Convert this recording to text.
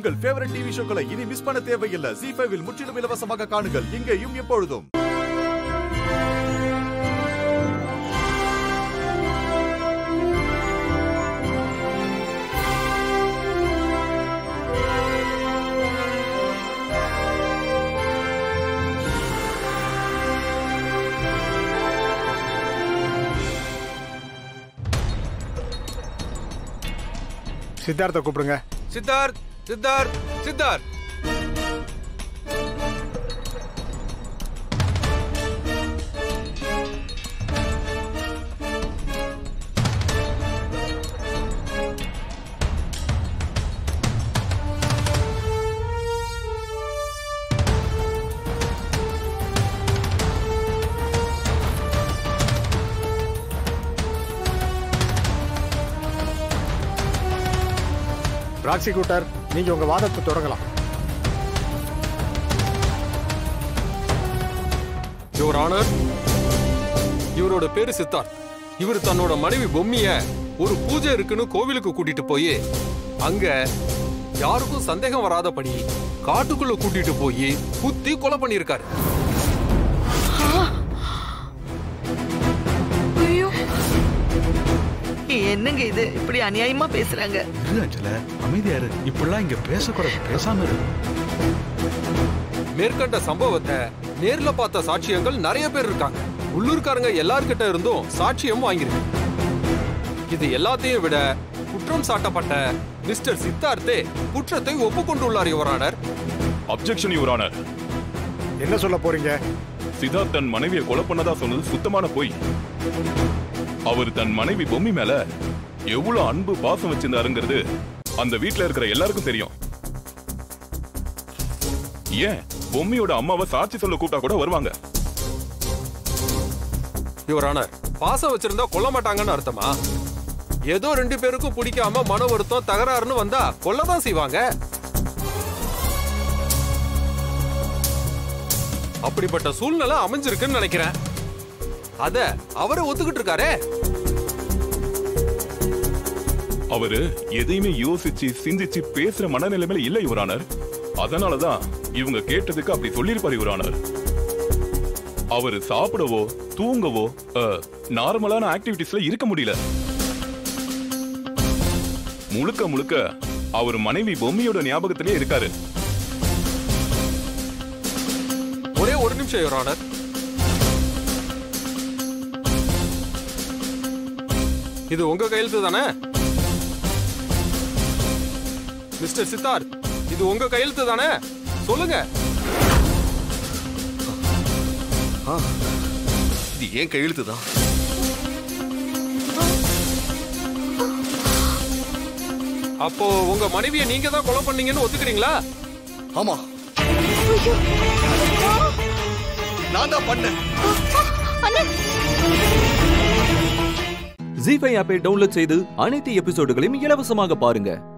உங்கள் favourite TV ஷோக்களை இனி miss பண்ண தேவையில்லை ஜி ஃபைவில் முற்றிலும் இலவசமாக காணுங்கள் இங்கேயும் எப்பொழுதும் சித்தார்த்த கூப்பிடுங்க சித்தார்த் சித்தார்த் சித்தார்த் ப்ராசிக்யூட்டர் நீங்க உங்க வாதத்தை தொடங்கலாம் யுவர் ஆனர் இவரோட பேரு சித்தார்த் இவர் தன்னோட மனைவி பொம்மிய ஒரு பூஜை இருக்குன்னு கோவிலுக்கு கூட்டிட்டு போய் அங்க யாருக்கும் சந்தேகம் வராதபடி காட்டுக்குள்ள கூட்டிட்டு போய் குத்தி கொலை பண்ணியிருக்காரு ஐயோ என்னங்க இது இப்படி அநியாயமா பேசுறாங்க இரு அஞ்சல அமைதியா இரு இப்படிலாம் இங்க பேசக்கூடாது பேசாம இரு மேற்கண்ட சம்பவத்தை நேர்ல பார்த்த சாட்சியங்கள் நிறைய பேர் இருக்காங்க உள்ளூர்காரங்க எல்லார்கிட்ட இருந்தும் சாட்சியம் வாங்கியிருக்கு இது எல்லாத்தையும் விட குற்றம் சாட்டப்பட்ட மிஸ்டர் சித்தார்த்தே குற்றத்தை ஒப்புக்கொண்டுள்ளார் யுவரானர் அப்ஜெக்ஷன் யுவர் ஆனர் என்ன சொல்ல போறீங்க சித்தார்த் தன் மனைவியை கொலை பண்ணதா சொன்னது சுத்தமான பொய் அவர் தன் மனைவி பொம்மி மேல எவ்வளவு அன்பு பாசம் வச்சிருந்தாருங்கிறது அந்த வீட்ல இருக்கிற எல்லாருக்கும் தெரியும் ஏன் பொம்மியோட அம்மாவை சாட்சி சொல்ல கூப்பிட்டா கூட வருவாங்க யுவரானர் பாசம் வச்சிருந்தா கொல்ல மாட்டாங்கன்னு அர்த்தமா ஏதோ ரெண்டு பேருக்கும் பிடிக்காம மன வருத்தம் தகராறுன்னு வந்தா கொல்லதான் செய்வாங்க அப்படிப்பட்ட சூழ்நிலை அமைஞ்சிருக்குன்னு நினைக்கிறேன் அத அவரை ஒத்துக்கிட்டு இருக்காரே அவரு எதையுமே யோசிச்சு சிந்திச்சு பேசுற மனநிலைமையில இல்ல யுவர் ஆனர் அதனாலதான் இவங்க கேட்டதுக்கு அப்படி சொல்லியிருப்பார் யுவர் ஆனர் அவரு சாப்பிடவோ தூங்கவோ அஹ், நார்மலான ஆக்டிவிட்டிஸ்ல இருக்க முடியல முழுக்க முழுக்க அவர் மனைவி பொம்மியோட ஞாபகத்திலே இருக்காரு ஒரே ஒரு நிமிஷம் யுவரானர் இது உங்க கையெழுத்து தானே மிஸ்டர் சித்தார்த் இது உங்க கையெழுத்து தானே சொல்லுங்க இது ஏன் கையெழுத்து தான் அப்போ உங்க மனைவியை நீங்க தான் கொலை பண்ணீங்கன்னு ஒத்துக்கிறீங்களா ஆமா நான் தான் பண்ணேன் ஜி ஃபைவ் ஆப்பை டவுன்லோட் செய்து அனைத்து எபிசோடுகளையும் இலவசமாக பாருங்க